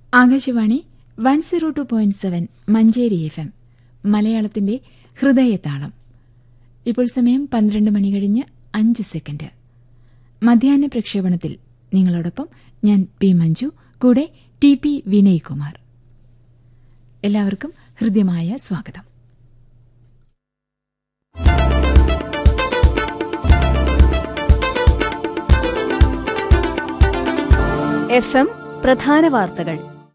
Akashvani one zero two point seven Manjeri F M മലയാളത്തിന്റെ ഹൃദയതാളം ഇപ്പോൾ സമയം പന്ത്രണ്ട് മണി കഴിഞ്ഞ് അഞ്ച് സെക്കൻഡ് മധ്യാഹ്ന പ്രക്ഷേപണത്തിൽ നിങ്ങളോടൊപ്പം ഞാൻ പി മഞ്ജു കൂടെ ടി പി വിനയ് കുമാർ എല്ലാവർക്കും ഹൃദ്യമായ സ്വാഗതം എഫ് എം പ്രധാന വാർത്തകൾ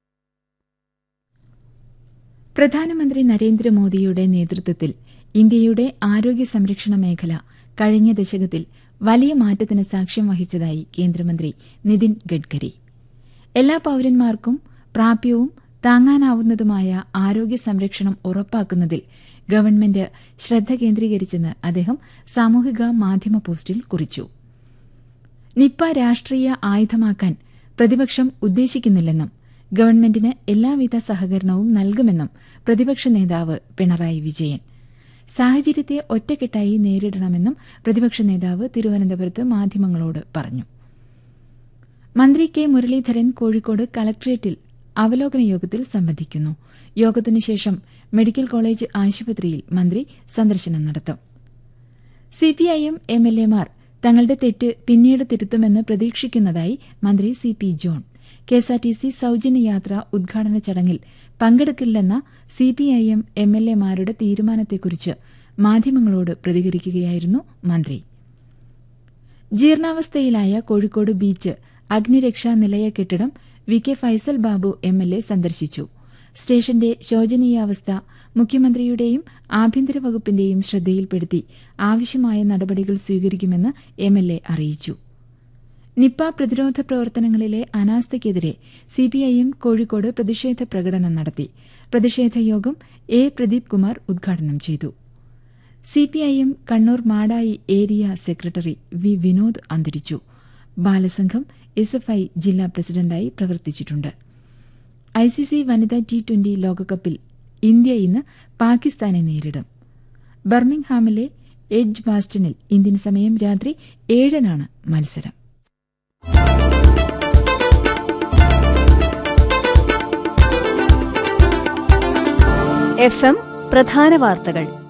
പ്രധാനമന്ത്രി നരേന്ദ്രമോദിയുടെ നേതൃത്വത്തിൽ ഇന്ത്യയുടെ ആരോഗ്യ സംരക്ഷണ മേഖല കഴിഞ്ഞ ദശകത്തിൽ വലിയ മാറ്റത്തിന് സാക്ഷ്യം വഹിച്ചതായി കേന്ദ്രമന്ത്രി നിതിൻ ഗഡ്കരി എല്ലാ പൌരന്മാർക്കും പ്രാപ്യവും താങ്ങാനാവുന്നതുമായ ആരോഗ്യ സംരക്ഷണം ഉറപ്പാക്കുന്നതിൽ ഗവൺമെന്റ് ശ്രദ്ധ കേന്ദ്രീകരിച്ചെന്ന് അദ്ദേഹം സാമൂഹിക മാധ്യമ പോസ്റ്റിൽ കുറിച്ചു നിപ്പ രാഷ്ട്രീയ ആയുധമാക്കാൻ പ്രതിപക്ഷം ഉദ്ദേശിക്കുന്നില്ലെന്നും ഗവൺമെന്റിന് എല്ലാവിധ സഹകരണവും നൽകുമെന്നും പ്രതിപക്ഷ നേതാവ് പിണറായി വിജയൻ സാഹചര്യത്തെ ഒറ്റക്കെട്ടായി നേരിടണമെന്നും പ്രതിപക്ഷ നേതാവ് തിരുവനന്തപുരത്ത് മാധ്യമങ്ങളോട് പറഞ്ഞു മന്ത്രി കെ മുരളീധരൻ കോഴിക്കോട് കലക്ട്രേറ്റിൽ അവലോകന യോഗത്തിൽ സംബന്ധിക്കുന്നു യോഗത്തിനുശേഷം മെഡിക്കൽ കോളേജ് ആശുപത്രിയിൽ മന്ത്രി സന്ദർശനം നടത്തും സിപിഐഎം എംഎൽഎമാർ തങ്ങളുടെ തെറ്റ് പിന്നീട് തിരുത്തുമെന്ന് പ്രതീക്ഷിക്കുന്നതായി മന്ത്രി സി പി ജോൺ കെഎസ്ആർടിസി സൌജന്യ യാത്ര ഉദ്ഘാടന ചടങ്ങിൽ പങ്കെടുക്കില്ലെന്ന സിപിഐഎം എംഎൽഎമാരുടെ തീരുമാനത്തെക്കുറിച്ച് മാധ്യമങ്ങളോട് പ്രതികരിക്കുകയായിരുന്നു മന്ത്രി ജീർണാവസ്ഥയിലായ കോഴിക്കോട് ബീച്ച് അഗ്നിരക്ഷാ നിലയ കെട്ടിടം V K Faisal Babu M L A സന്ദർശിച്ചു സ്റ്റേഷന്റെ ശോചനീയാവസ്ഥ മുഖ്യമന്ത്രിയുടെയും ആഭ്യന്തര വകുപ്പിന്റെയും ശ്രദ്ധയിൽപ്പെടുത്തി ആവശ്യമായ നടപടികൾ സ്വീകരിക്കുമെന്ന് എം എൽ എ അറിയിച്ചു നിപ്പ പ്രതിരോധ പ്രവർത്തനങ്ങളിലെ അനാസ്ഥയ്ക്കെതിരെ സിപിഐഎം കോഴിക്കോട് പ്രതിഷേധ പ്രകടനം നടത്തി പ്രതിഷേധ യോഗം എ പ്രദീപ് കുമാർ ഉദ്ഘാടനം ചെയ്തു CPIM Kannur Madayi area secretary V Vinod അന്തരിച്ചു ബാലസംഘം എസ് എഫ് ഐ ജില്ലാ പ്രസിഡന്റായി പ്രവർത്തിച്ചിട്ടുണ്ട് ഐസിസി വനിതാ ടി ട്വന്റി ലോകകപ്പിൽ ഇന്ത്യ ഇന്ന് പാകിസ്ഥാനെ നേരിടും ബർമിംഗ്ഹാമിലെ എഡ്ജ് ബാസ്റ്റണിൽ ഇന്ത്യൻ സമയം രാത്രി ഏഴിനാണ് മത്സരം എഫ് എം പ്രധാന വാർത്തകൾ